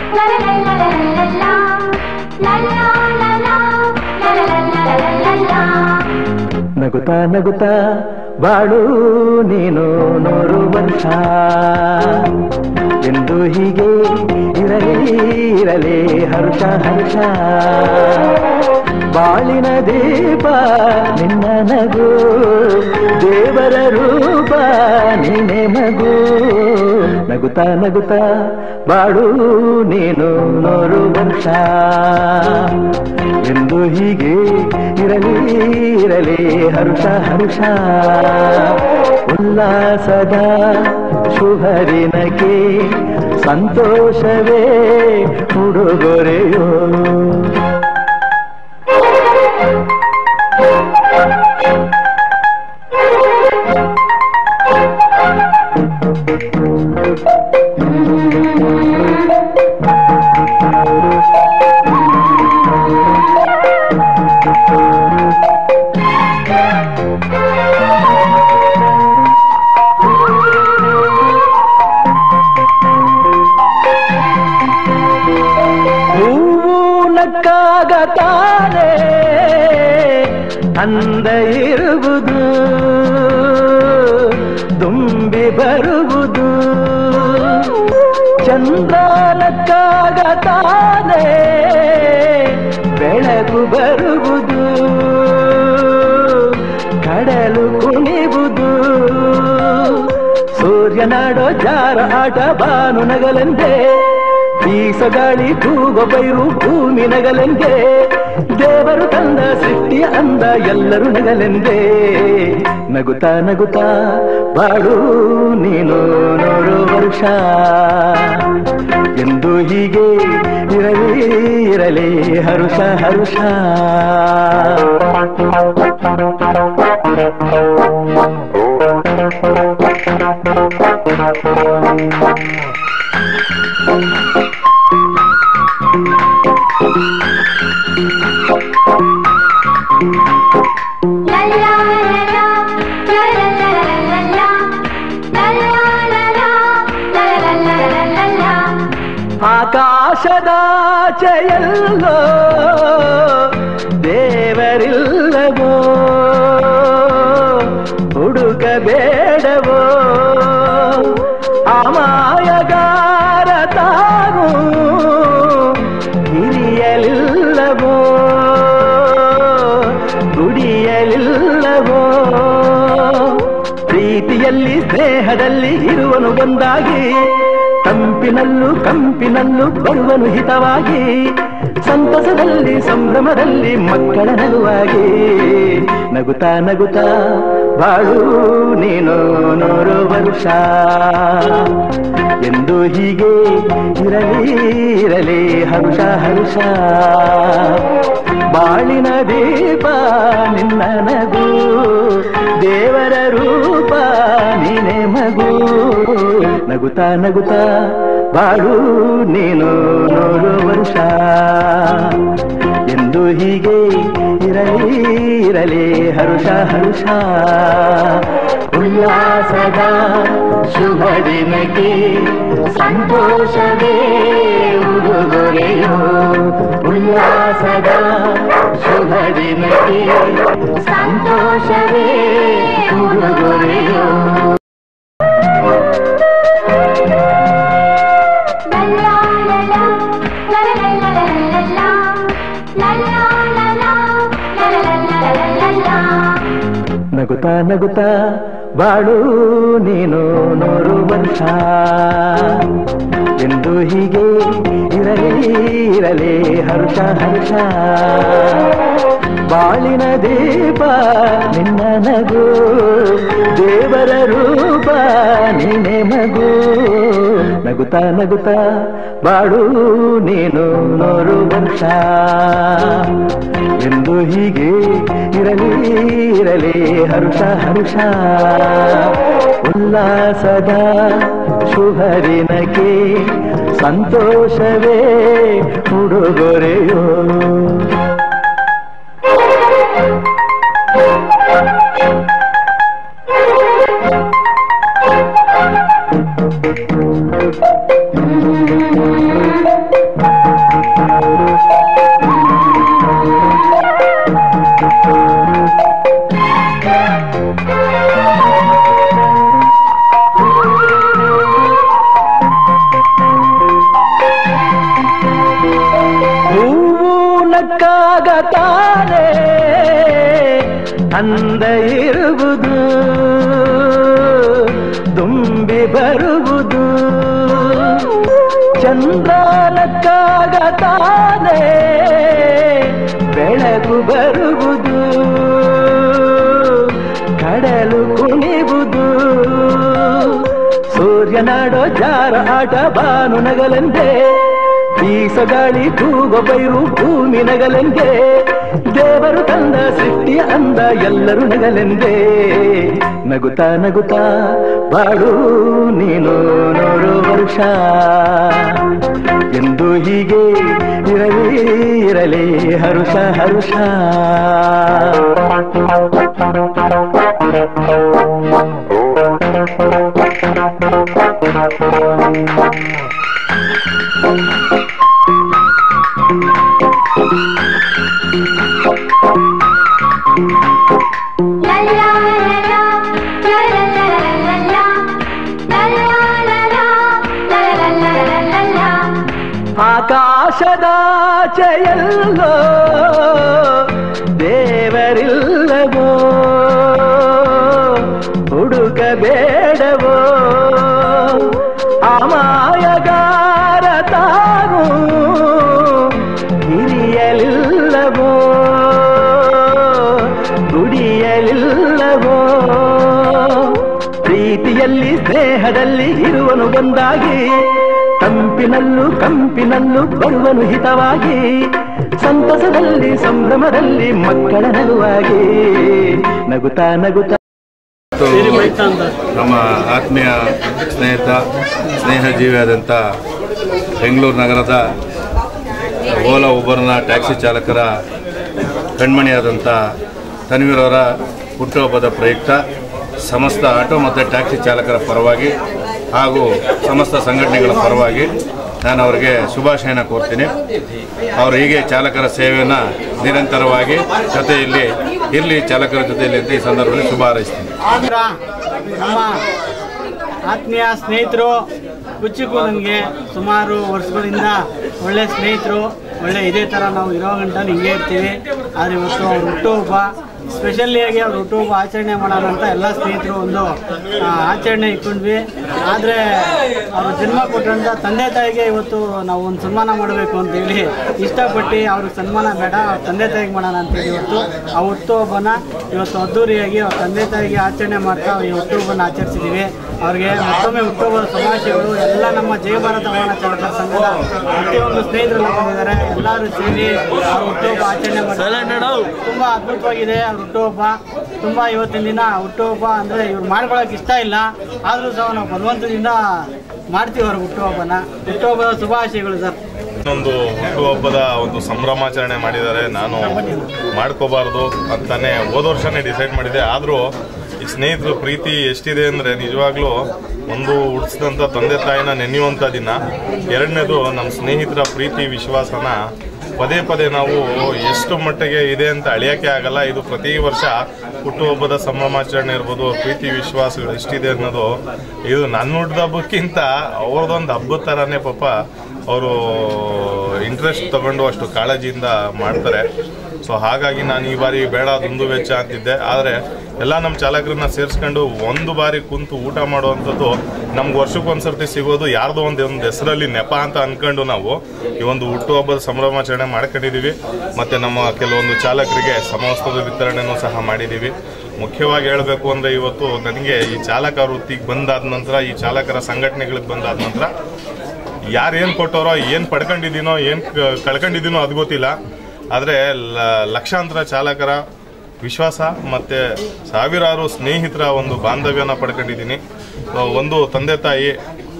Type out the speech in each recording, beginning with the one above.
ನಗುತ್ತಾ ನಗುತ್ತಾ ಬಾಳು ನೀನು ನೂರು ವರ್ಷ ಎಂದು ಹೀಗೆ ಇರಲಿ ಇರಲಿ ಹರ್ಷ ಹರ್ಷ ಬಾಳಿನ ದೀಪ ನಿನ್ನ ನಗು ದೇವರ ರೂಪ ನೀನೆ ಮಗು ನಗುತ್ತಾ ನಗುತ್ತಾ ಬಾಳು ನೀನು ನೂರು ವರ್ಷ ಎಂದು ಹೀಗೆ ಇರಲಿ ಇರಲಿ ಹರ್ಷ ಹರ್ಷ ಉಲ್ಲಾಸದ ಶುಭರಿನಕ್ಕೆ ಸಂತೋಷವೇ ಉಡುಗೊರೆಯೋ ಹೂವು ನಕ್ಕಾಗ ತಾನೇ ಅಂದ ಇರುವುದು ತುಂಬಿ ಬರುವುದು ಚಂದ್ರ ನಕ್ಕಾಗ ತಾನೇ ಬೆಳಕು ಬರುವುದು ಕಡಲು ಕುಣಿವುದು ಸೂರ್ಯನಾಡೋ ಜಾರ ಆಟ ಬಾನು ನಗಲೆಂದೇ ಬೀಸಗಾಳಿ ತೂಗೋ ಬೈರು ಭೂಮಿ ನಗಲೆಂದೇ ದೇವರು ತಂದ ಸೃಷ್ಟಿಯ ಅಂದ ಎಲ್ಲರೂ ನಗಲೆಂದೇ ನಗುತ್ತಾ ನಗುತ್ತಾ ಬಾಳು ನೀನು ನೋಡು ವರ್ಷ ಎಂದು ಹೀಗೆ ಇರಲಿ ಇರಲಿ ಹರುಷ ಹರುಷ ಆಕಾಶದಾಚೆಯಲ್ಲೋ ದೇವರಿಲ್ಲವೋ ಹುಡುಕಬೇಡವೋ ಅಮಾಯಗಾರ ತಾನು ಹಿರಿಯಲಿಲ್ಲವೋ ದುಡಿಯಲಿಲ್ಲವೋ ಪ್ರೀತಿಯಲ್ಲಿ ಸ್ನೇಹದಲ್ಲಿ ಇರುವನು ಒಂದಾಗಿ ತಂಪಿನಲ್ಲೂ ಕಂಪಿನಲ್ಲೂ ಬರುವನು ಹಿತವಾಗಿ ಸಂತಸದಲ್ಲಿ ಸಂಭ್ರಮದಲ್ಲಿ ಮಕ್ಕಳ ನಗುವಾಗಿ ನಗುತ್ತಾ ನಗುತ್ತಾ ಬಾಳು ನೀನು ನೂರು ವರ್ಷ ಎಂದು ಹೀಗೆ ಇರಲಿ ಇರಲಿ ಹರುಷ ಹರುಷ ಬಾಳಿನ ದೀಪ ನಿನ್ನ ನಗು ದೇವರ ರೂಪ ನೀನೆ ಮಗು ನಗುತ್ತಾ ನಗುತ್ತಾ ಬಾಳು ನೀನು ನೂರು ವರ್ಷ ಎಂದು ಹೀಗೆ ಇರಲಿ ಇರಲಿ ಹರುಷ ಹರುಷ ಉಲ್ಲಾಸದ ಶುಭ ದಿನಕ್ಕೆ ಸಂತೋಷವೇ ಉಡುಗೊರೆಯೋ ಉಲ್ಲಾಸದ ಶುಭ ದಿನಕ್ಕೆ ಸಂತೋಷವೇ ಉಡುಗೊರೆಯೋ ನಗುತ್ತಾ ನಗುತ್ತಾ ಬಾಳು ನೀನು ನೂರು ವರ್ಷ ಎಂದು ಹೀಗೆ ಇರಲಿ ಇರಲಿ ಹರ್ಷ ಹರ್ಷ ಬಾಳಿನ ದೀಪ ನಿನ್ನ ನಗು ದೇವರ ರೂಪ ನೀನೆ ಮಗು ನಗುತ್ತಾ ನಗುತ್ತಾ ಬಾಳು ನೀನು ನೂರು ವರ್ಷ ಎಂದು ಹೀಗೆ ಇರಲಿ ಇರಲಿ ಹರ್ಷ ಹರ್ಷ ಉಲ್ಲಾಸದ ಶುಭ ದಿನಕ್ಕೆ ಸಂತೋಷವೇ ಉಡುಗೊರೆಯೋ ನಕ್ಕಾಗತಾನೆ ಅಂದ ಇರುವುದು ತುಂಬಿ ಬರುವುದು ಚಂದ್ರ ನಕ್ಕಾಗತಾನೆ ಬೆಳಕು ಬರುವುದು ಕಡಲು ಕುಣಿವುದು ಸೂರ್ಯನಾಡೋ ಜಾರ ಆಟ ಬಾನು ನಗಲೆಂದೇ ಬೀಸಗಾಳಿ ತೂಗ ಬೈರು ಭೂಮಿ ನಗಲೆಂದೇ ದೇವರು ತಂದ ಸೃಷ್ಟಿಯ ಅಂದ ಎಲ್ಲರೂ ನಗಲೆಂದೇ ನಗುತ್ತಾ ನಗುತ್ತಾ ಬಾಳು ನೀನು ನೋಡು ವರ್ಷ ಎಂದು ಹೀಗೆ ಇರಲಿ ಇರಲಿ ಹರುಷ ಹರುಷ La la la la, la la la la la la, la la la la, la la la la la la. ಆಕಾಶದಾಚೆಯಲ್ಲೋ ದೇವರಿಲ್ಲವೋ ಹುಡುಕಬೇಡವೋ ಅಮಾಯಗಾರ ತಾನು ಹಿರಿಯಲಿಲ್ಲವೋ ದುಡಿಯಲಿಲ್ಲವೋ ಪ್ರೀತಿಯಲ್ಲಿ ಸ್ನೇಹದಲ್ಲಿ ಇರುವನು ಒಂದಾಗಿ ತಂಪಿನಲ್ಲೂ ಕಂಪಿನಲ್ಲೂ ಬರುವನು ಹಿತವಾಗಿ ಸಂತಸದಲ್ಲಿ ಸಂಭ್ರಮದಲ್ಲಿ ಮಕ್ಕಳ ನಗುವಾಗಿ ನಗುತ್ತಾ ನಗುತ್ತಾ ಇವತ್ತು ನಮ್ಮ ಆತ್ಮೀಯ ಸ್ನೇಹಿತ ಸ್ನೇಹ ಜೀವಿಯಾದಂಥ ಬೆಂಗಳೂರು ನಗರದ ಓಲಾ ಉಬರ್ನ ಟ್ಯಾಕ್ಸಿ ಚಾಲಕರ ಕಣ್ಮಣಿಯಾದಂಥ ತನ್ವೀರ್ ಅವರ ಹುಟ್ಟುಹಬ್ಬದ ಪ್ರಯುಕ್ತ ಸಮಸ್ತ ಆಟೋ ಮತ್ತು ಟ್ಯಾಕ್ಸಿ ಚಾಲಕರ ಪರವಾಗಿ ಹಾಗೂ ಸಮಸ್ತ ಸಂಘಟನೆಗಳ ಪರವಾಗಿ ನಾನು ಅವರಿಗೆ ಶುಭಾಶಯನ ಕೋರ್ತೀನಿ ಅವರು ಹೀಗೆ ಚಾಲಕರ ಸೇವೆಯನ್ನು ನಿರಂತರವಾಗಿ ಜೊತೆಯಲ್ಲಿ ಇರಲಿ ಚಾಲಕರ ಜೊತೆಯಲ್ಲಿ ಅಂತ ಈ ಸಂದರ್ಭದಲ್ಲಿ ಶುಭ ಹಾರೈಸ್ತೀನಿ ಆಂಧ್ರ ನಮ್ಮ ಆತ್ಮೀಯ ಸ್ನೇಹಿತರು ಕುಚ್ಚಿಕು ನನಗೆ ಸುಮಾರು ವರ್ಷಗಳಿಂದ ಒಳ್ಳೆ ಸ್ನೇಹಿತರು ಒಳ್ಳೆ ಇದೇ ಥರ ನಾವು ಇರೋ ಗಂಟ ಹಿಂಗೆ ಇರ್ತೀವಿ ಆದರೆ ಇವತ್ತು ಅವ್ರ ಹುಟ್ಟುಹಬ್ಬ ಸ್ಪೆಷಲಿಯಾಗಿ ಅವ್ರ ಹುಟ್ಟುಹಬ್ಬ ಆಚರಣೆ ಮಾಡೋಣ ಅಂತ ಎಲ್ಲ ಸ್ನೇಹಿತರು ಒಂದು ಆ, ಆಚರಣೆ ಇಟ್ಕೊಂಡ್ವಿ ಆದರೆ ಅವರು ಜನ್ಮ ಕೊಟ್ಟಂತ ತಂದೆ ತಾಯಿಗೆ ಇವತ್ತು ನಾವು ಒಂದು ಸನ್ಮಾನ ಮಾಡಬೇಕು ಅಂತೇಳಿ ಇಷ್ಟಪಟ್ಟು ಅವ್ರಿಗೆ ಸನ್ಮಾನ ಬೇಡ ಅವ್ರ ತಂದೆ ತಾಯಿಗೆ ಮಾಡೋಣ ಅಂತೇಳಿ ಇವತ್ತು ಆ ಹುಟ್ಟುಹಬ್ಬನ ಇವತ್ತು ಅದ್ದೂರಿಯಾಗಿ ಅವ್ರ ತಂದೆ ತಾಯಿಗೆ ಆಚರಣೆ ಮಾಡ್ತಾ ಈ ಹುಟ್ಟುಹಬ್ಬನ ಆಚರಿಸಿದ್ದೀವಿ ಅವ್ರಿಗೆ ಮತ್ತೊಮ್ಮೆ ಹುಟ್ಟುಹಬ್ಬದ ಶುಭಾಶಯಗಳು ಎಲ್ಲ ನಮ್ಮ ಜಯ ಭಾರತ ವಾಹನ ಚಾಲಕರ ಸಂಘದ ಪ್ರತಿಯೊಂದು ಸ್ನೇಹಿತರೆಲ್ಲ ಬಂದಿದ್ದಾರೆ ಎಲ್ಲರೂ ಸೇರಿ ಅವ್ರ ಹುಟ್ಟುಹಬ್ಬ ಆಚರಣೆ ಮಾಡ್ತಾರೆ ತುಂಬ ಅದ್ಭುತವಾಗಿದೆ ಅವ್ರ ಹುಟ್ಟುಹಬ್ಬ ತುಂಬ ಇವತ್ತಿನ ದಿನ ಹುಟ್ಟುಹಬ್ಬ ಅಂದರೆ ಇವ್ರು ಮಾಡ್ಕೊಳಕ್ಕೆ ಇಷ್ಟ ಇಲ್ಲ ಆದರೂ ಸಹ ನಾವು ಬಲವಂತದಿಂದ ಮಾಡ್ತೀವಿ ಅವ್ರ ಹುಟ್ಟುಹಬ್ಬನ ಹುಟ್ಟುಹಬ್ಬದ ಶುಭಾಶಯಗಳು ಸರ್ ಒಂದು ಹುಟ್ಟುಹಬ್ಬದ ಒಂದು ಸಂಭ್ರಮಾಚರಣೆ ಮಾಡಿದ್ದಾರೆ ನಾನು ಮಾಡ್ಕೋಬಾರ್ದು ಅಂತಾನೆ ಹೋದ ವರ್ಷನೇ ಡಿಸೈಡ್ ಮಾಡಿದೆ ಆದರೂ ಈ ಸ್ನೇಹಿತರು ಪ್ರೀತಿ ಎಷ್ಟಿದೆ ಅಂದರೆ ನಿಜವಾಗ್ಲೂ ಒಂದು ಹುಟ್ಟಿಸಿದಂಥ ತಂದೆ ತಾಯಿನ ನೆನೆಯುವಂಥ ದಿನ ಎರಡನೇದು ನಮ್ಮ ಸ್ನೇಹಿತರ ಪ್ರೀತಿ ವಿಶ್ವಾಸನ ಪದೇ ಪದೇ ನಾವು ಎಷ್ಟು ಮಟ್ಟಿಗೆ ಇದೆ ಅಂತ ಅಳಿಯೋಕ್ಕೆ ಆಗಲ್ಲ ಇದು ಪ್ರತಿ ವರ್ಷ ಹುಟ್ಟುಹಬ್ಬದ ಸಂಭ್ರಮಾಚರಣೆ ಇರ್ಬೋದು ಪ್ರೀತಿ ವಿಶ್ವಾಸಗಳು ಎಷ್ಟಿದೆ ಅನ್ನೋದು ಇದು ನನ್ನ ಹುಟ್ಟಿದ ಹಬ್ಬಕ್ಕಿಂತ ಅವ್ರದ್ದೊಂದು ಹಬ್ಬದ ಥರನೇ ಪಾಪ ಅವರು ಇಂಟ್ರೆಸ್ಟ್ ತಗೊಂಡು ಅಷ್ಟು ಕಾಳಜಿಯಿಂದ ಮಾಡ್ತಾರೆ ಸೊ ಹಾಗಾಗಿ ನಾನು ಈ ಬಾರಿ ಬೇಡ ದುಂದು ವೆಚ್ಚ ಅಂತಿದ್ದೆ ಆದರೆ ಎಲ್ಲ ನಮ್ಮ ಚಾಲಕರನ್ನ ಸೇರಿಸ್ಕೊಂಡು ಒಂದು ಬಾರಿ ಕುಂತು ಊಟ ಮಾಡುವಂಥದ್ದು ನಮ್ಗೆ ವರ್ಷಕ್ಕೊಂದ್ಸರ್ತಿ ಸಿಗೋದು ಯಾರ್ದೋ ಒಂದು ಒಂದು ಹೆಸರಲ್ಲಿ ನೆಪ ಅಂತ ಅನ್ಕೊಂಡು ನಾವು ಈ ಒಂದು ಹುಟ್ಟುಹಬ್ಬದ ಸಂಭ್ರಮಾಚರಣೆ ಮಾಡ್ಕೊಂಡಿದ್ದೀವಿ ಮತ್ತು ನಮ್ಮ ಕೆಲವೊಂದು ಚಾಲಕರಿಗೆ ಸಮವಸ್ತ್ರದ ವಿತರಣೆನೂ ಸಹ ಮಾಡಿದ್ದೀವಿ ಮುಖ್ಯವಾಗಿ ಹೇಳಬೇಕು ಅಂದರೆ ಇವತ್ತು ನನಗೆ ಈ ಚಾಲಕ ವೃತ್ತಿಗೆ ಬಂದಾದ ನಂತರ ಈ ಚಾಲಕರ ಸಂಘಟನೆಗಳಿಗೆ ಬಂದಾದ ನಂತರ ಯಾರು ಏನು ಕೊಟ್ಟವರೋ ಏನು ಪಡ್ಕೊಂಡಿದ್ದೀನೋ ಏನು ಕಳ್ಕೊಂಡಿದ್ದೀನೋ ಅದು ಗೊತ್ತಿಲ್ಲ ಆದರೆ ಲಕ್ಷಾಂತರ ಚಾಲಕರ ವಿಶ್ವಾಸ ಮತ್ತು ಸಾವಿರಾರು ಸ್ನೇಹಿತರ ಒಂದು ಬಾಂಧವ್ಯನ ಪಡ್ಕೊಂಡಿದ್ದೀನಿ ಸೊ, ಒಂದು ತಂದೆ ತಾಯಿ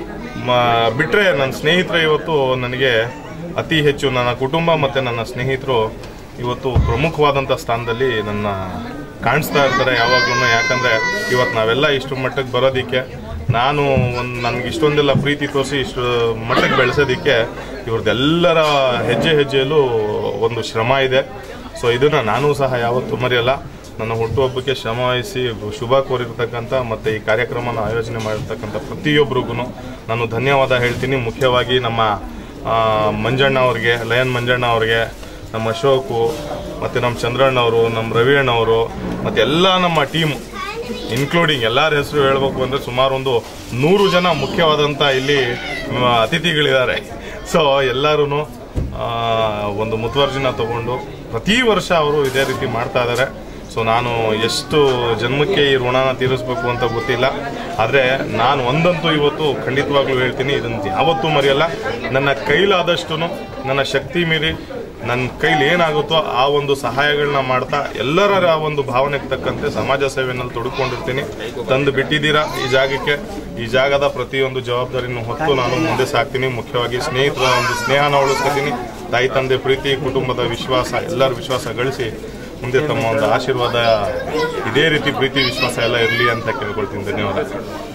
ಮ ಬಿಟ್ಟರೆ ನನ್ನ ಸ್ನೇಹಿತರೆ ಇವತ್ತು ನನಗೆ ಅತಿ ಹೆಚ್ಚು ನನ್ನ ಕುಟುಂಬ ಮತ್ತು ನನ್ನ ಸ್ನೇಹಿತರು ಇವತ್ತು ಪ್ರಮುಖವಾದಂಥ ಸ್ಥಾನದಲ್ಲಿ ನನ್ನ ಕಾಣಿಸ್ತಾ ಇರ್ತಾರೆ ಯಾವಾಗಲೂ ಯಾಕಂದರೆ ಇವತ್ತು ನಾವೆಲ್ಲ ಇಷ್ಟು ಮಟ್ಟಕ್ಕೆ ಬರೋದಕ್ಕೆ ನಾನು ಒಂದು ನನಗೆ ಇಷ್ಟೊಂದೆಲ್ಲ ಪ್ರೀತಿ ತೋರಿಸಿ ಇಷ್ಟು ಮಟ್ಟಕ್ಕೆ ಬೆಳೆಸೋದಕ್ಕೆ ಇವ್ರದ್ದೆಲ್ಲರ ಹೆಜ್ಜೆ ಹೆಜ್ಜೆಯಲ್ಲೂ ಒಂದು ಶ್ರಮ ಇದೆ ಸೊ ಇದನ್ನು ನಾನು ಸಹ ಯಾವತ್ತೂ ಮರೆಯಲ್ಲ ನನ್ನ ಹುಟ್ಟುಹಬ್ಬಕ್ಕೆ ಶ್ರಮ ವಹಿಸಿ ಶುಭ ಕೋರಿರ್ತಕ್ಕಂಥ ಮತ್ತು ಈ ಕಾರ್ಯಕ್ರಮನ ಆಯೋಜನೆ ಮಾಡಿರ್ತಕ್ಕಂಥ ಪ್ರತಿಯೊಬ್ಬರಿಗೂ ನಾನು ಧನ್ಯವಾದ ಹೇಳ್ತೀನಿ ಮುಖ್ಯವಾಗಿ ನಮ್ಮ ಆ, ಮಂಜಣ್ಣ ಅವ್ರಿಗೆ ಲಯನ್ ಮಂಜಣ್ಣ ಅವ್ರಿಗೆ ನಮ್ಮ ಅಶೋಕು ಮತ್ತು ನಮ್ಮ ಚಂದ್ರಣ್ಣವರು ನಮ್ಮ ರವಿ ಅಣ್ಣವರು ಮತ್ತು ಎಲ್ಲ ನಮ್ಮ ಟೀಮ್ ಇನ್ಕ್ಲೂಡಿಂಗ್ ಎಲ್ಲರ ಹೆಸರು ಹೇಳ್ಬೇಕು ಅಂದರೆ ಸುಮಾರು ಒಂದು ನೂರು ಜನ ಮುಖ್ಯವಾದಂಥ ಇಲ್ಲಿ ಮ್, ಅತಿಥಿಗಳಿದ್ದಾರೆ ಸೊ ಎಲ್ಲರೂ ಒಂದು ಮುತುವರ್ಜಿನ ತಗೊಂಡು ಪ್ರತಿ ವರ್ಷ ಅವರು ಇದೇ ರೀತಿ ಮಾಡ್ತಾ ಇದ್ದಾರೆ ಸೊ ನಾನು ಎಷ್ಟು ಜನ್ಮಕ್ಕೆ ಈ ಋಣನ ತೀರಿಸ್ಬೇಕು ಅಂತ ಗೊತ್ತಿಲ್ಲ ಆದರೆ ನಾನು ಒಂದಂತೂ ಇವತ್ತು ಖಂಡಿತವಾಗ್ಲೂ ಹೇಳ್ತೀನಿ ಇದನ್ನು ಯಾವತ್ತೂ ಮರೆಯಲ್ಲ ನನ್ನ ಕೈಲಾದಷ್ಟು ನನ್ನ ಶಕ್ತಿ ಮೀರಿ ನನ್ನ ಕೈಲಿ ಏನಾಗುತ್ತೋ ಆ ಒಂದು ಸಹಾಯಗಳನ್ನ ಮಾಡ್ತಾ ಎಲ್ಲರ ಆ ಒಂದು ಭಾವನೆಗೆ ತಕ್ಕಂತೆ ಸಮಾಜ ಸೇವೆಯಲ್ಲಿ ತೊಡ್ಕೊಂಡಿರ್ತೀನಿ ತಂದು ಬಿಟ್ಟಿದ್ದೀರಾ ಈ ಜಾಗಕ್ಕೆ ಈ ಜಾಗದ ಪ್ರತಿಯೊಂದು ಜವಾಬ್ದಾರಿನೂ ಹೊತ್ತು ನಾನು ಮುಂದೆ ಸಾಕ್ತೀನಿ ಮುಖ್ಯವಾಗಿ ಸ್ನೇಹಿತರ ಒಂದು ಸ್ನೇಹನ ಉಳಿಸ್ಕೊತೀನಿ ತಾಯಿ ತಂದೆ ಪ್ರೀತಿ ಕುಟುಂಬದ ವಿಶ್ವಾಸ ಎಲ್ಲರ ವಿಶ್ವಾಸ ಗಳಿಸಿ ಮುಂದೆ ತಮ್ಮ ಒಂದು ಆಶೀರ್ವಾದ ಇದೇ ರೀತಿ ಪ್ರೀತಿ ವಿಶ್ವಾಸ ಎಲ್ಲ ಇರಲಿ ಅಂತ ಕೇಳ್ಕೊಳ್ತೀನಿ ಧನ್ಯವಾದ